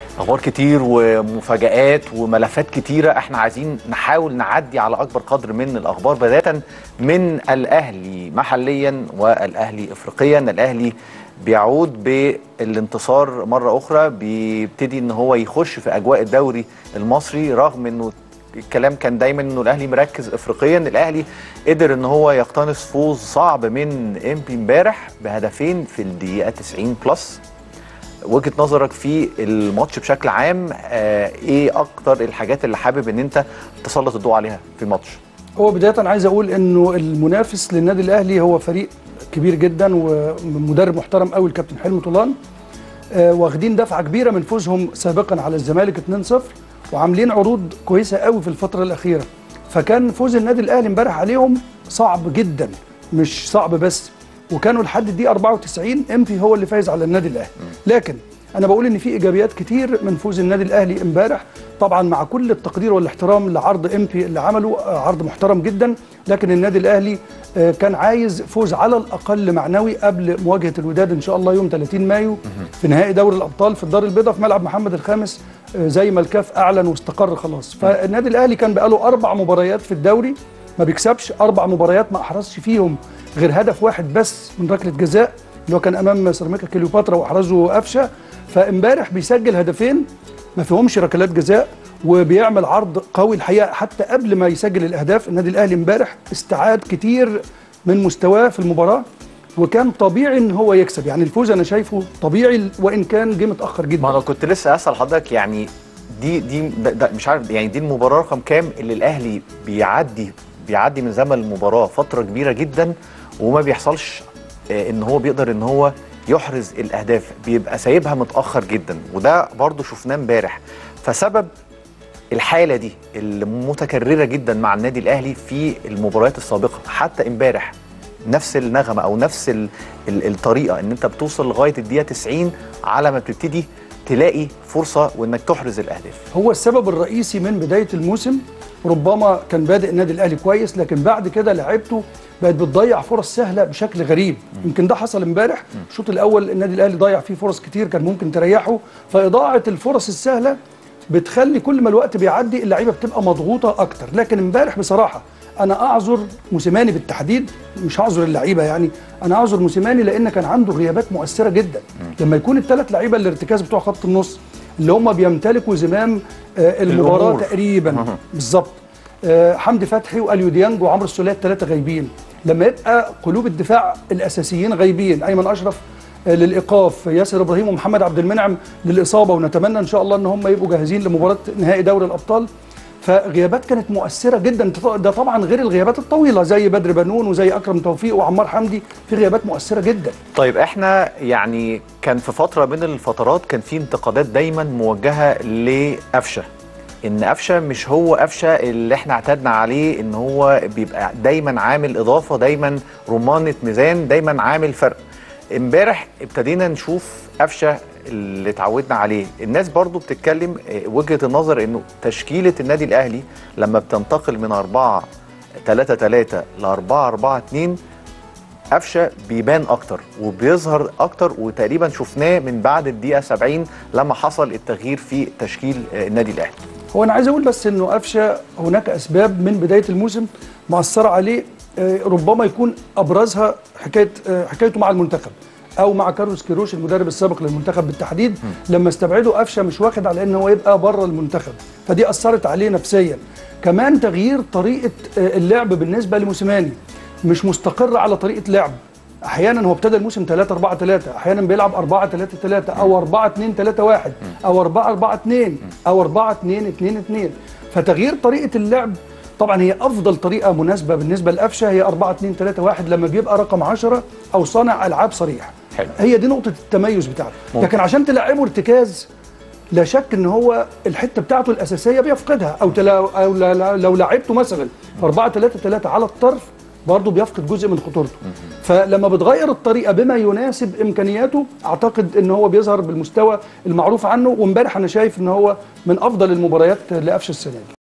اخبار كتير ومفاجآت وملفات كتيره احنا عايزين نحاول نعدي على اكبر قدر من الاخبار بدايه من الاهلي محليا والاهلي افريقيا الاهلي بيعود بالانتصار مره اخرى بيبتدي ان هو يخش في اجواء الدوري المصري رغم انه الكلام كان دايما انه الاهلي مركز افريقيا الاهلي قدر ان هو يقتنص فوز صعب من امبي امبارح بهدفين في الدقيقه 90 بلس وجهه نظرك في الماتش بشكل عام آه ايه اكتر الحاجات اللي حابب ان انت تسلط الضوء عليها في الماتش هو بدايه عايز اقول انه المنافس للنادي الاهلي هو فريق كبير جدا ومدرب محترم قوي الكابتن حلمي طولان آه واخدين دفعه كبيره من فوزهم سابقا على الزمالك 2-0 وعاملين عروض كويسه قوي في الفتره الاخيره فكان فوز النادي الاهلي امبارح عليهم صعب جدا مش صعب بس وكانوا لحد الدقيقه 94 امبي هو اللي فايز على النادي الاهلي لكن انا بقول ان في ايجابيات كتير من فوز النادي الاهلي امبارح طبعا مع كل التقدير والاحترام لعرض امبي اللي عمله عرض محترم جدا لكن النادي الاهلي كان عايز فوز على الاقل معنوي قبل مواجهه الوداد ان شاء الله يوم 30 مايو في نهائي دوري الابطال في الدار البيضاء في ملعب محمد الخامس زي ما الكاف اعلن واستقر خلاص فالنادي الاهلي كان بقاله اربع مباريات في الدوري ما بيكسبش اربع مباريات ما احرزش فيهم غير هدف واحد بس من ركله جزاء اللي هو كان امام سيراميكا كليوباترا واحرزه قفشه فامبارح بيسجل هدفين ما فيهمش ركلات جزاء وبيعمل عرض قوي الحقيقه حتى قبل ما يسجل الاهداف النادي الاهلي امبارح استعاد كتير من مستواه في المباراه وكان طبيعي ان هو يكسب يعني الفوز انا شايفه طبيعي وان كان جه متاخر جدا ما انا كنت لسه اسال حضرتك يعني دي دي ده مش عارف يعني دي المباراه رقم كام اللي الاهلي بيعدي بيعدي من زمن المباراه فتره كبيره جدا وما بيحصلش ان هو بيقدر ان هو يحرز الاهداف بيبقى سايبها متاخر جدا وده برضو شفناه امبارح فسبب الحاله دي المتكرره جدا مع النادي الاهلي في المباريات السابقه حتى امبارح نفس النغمه او نفس ال ال الطريقه ان انت بتوصل لغايه الدقيقه 90 على ما بتبتدي تلاقي فرصه وانك تحرز الاهداف هو السبب الرئيسي من بدايه الموسم ربما كان بادئ النادي الاهلي كويس لكن بعد كده لعيبته بقت بتضيع فرص سهله بشكل غريب يمكن ده حصل امبارح الشوط الاول النادي الاهلي ضيع فيه فرص كتير كان ممكن تريحه فاضاعه الفرص السهله بتخلي كل ما الوقت بيعدي اللعيبه بتبقى مضغوطه اكتر لكن امبارح بصراحه انا اعذر موسيماني بالتحديد مش هعذر اللعيبه يعني انا اعذر موسيماني لان كان عنده غيابات مؤثره جدا لما يكون الثلاث لعيبه الارتكاز بتوع خط النص اللي هم بيمتلكوا زمام المباراه الأمور. تقريبا بالظبط حمدي فتحي واليو ديانج وعمرو السوليه الثلاثه غايبين لما يبقى قلوب الدفاع الاساسيين غايبين ايمن اشرف للايقاف ياسر ابراهيم ومحمد عبد المنعم للاصابه ونتمنى ان شاء الله ان هم يبقوا جاهزين لمباراه نهائي دوري الابطال فغيابات كانت مؤثره جدا ده طبعا غير الغيابات الطويله زي بدر بنون وزي اكرم توفيق وعمار حمدي في غيابات مؤثره جدا طيب احنا يعني كان في فتره من الفترات كان في انتقادات دايما موجهه لقفشه ان قفشه مش هو قفشه اللي احنا اعتدنا عليه ان هو بيبقى دايما عامل اضافه دايما رمانه ميزان دايما عامل فرق امبارح ابتدينا نشوف قفشه اللي اتعودنا عليه الناس برضو بتتكلم وجهه النظر انه تشكيله النادي الاهلي لما بتنتقل من 4 3 3 ل 4 4 2 قفشه بيبان اكتر وبيظهر اكتر وتقريبا شفناه من بعد الدقيقه 70 لما حصل التغيير في تشكيل النادي الاهلي هو انا عايز اقول بس انه قفشه هناك اسباب من بدايه الموسم مأثره عليه ربما يكون ابرزها حكايه حكايته مع المنتخب او مع كارلوس كيروش المدرب السابق للمنتخب بالتحديد م. لما استبعدوا قفشه مش واخد على ان هو يبقى بره المنتخب فدي اثرت عليه نفسيا كمان تغيير طريقه اللعب بالنسبه لموسيماني مش مستقر على طريقه لعب احيانا هو ابتدى الموسم 3 4 3 احيانا بيلعب 4 3 3 او 4 2 3 1 او 4 4 2 او 4 2 2 2 فتغيير طريقه اللعب طبعا هي افضل طريقه مناسبه بالنسبه لقفشه هي 4 2 3 1 لما بيبقى رقم 10 او صانع العاب صريح حلو. هي دي نقطه التميز بتاعته لكن عشان تلعبه ارتكاز لا شك ان هو الحته بتاعته الاساسيه بيفقدها او تلا او لو لعبته مثلا في 4 3 3 على الطرف برضه بيفقد جزء من خطورته فلما بتغير الطريقه بما يناسب امكانياته اعتقد ان هو بيظهر بالمستوى المعروف عنه وامبارح انا شايف ان هو من افضل المباريات لقفشه السنه دي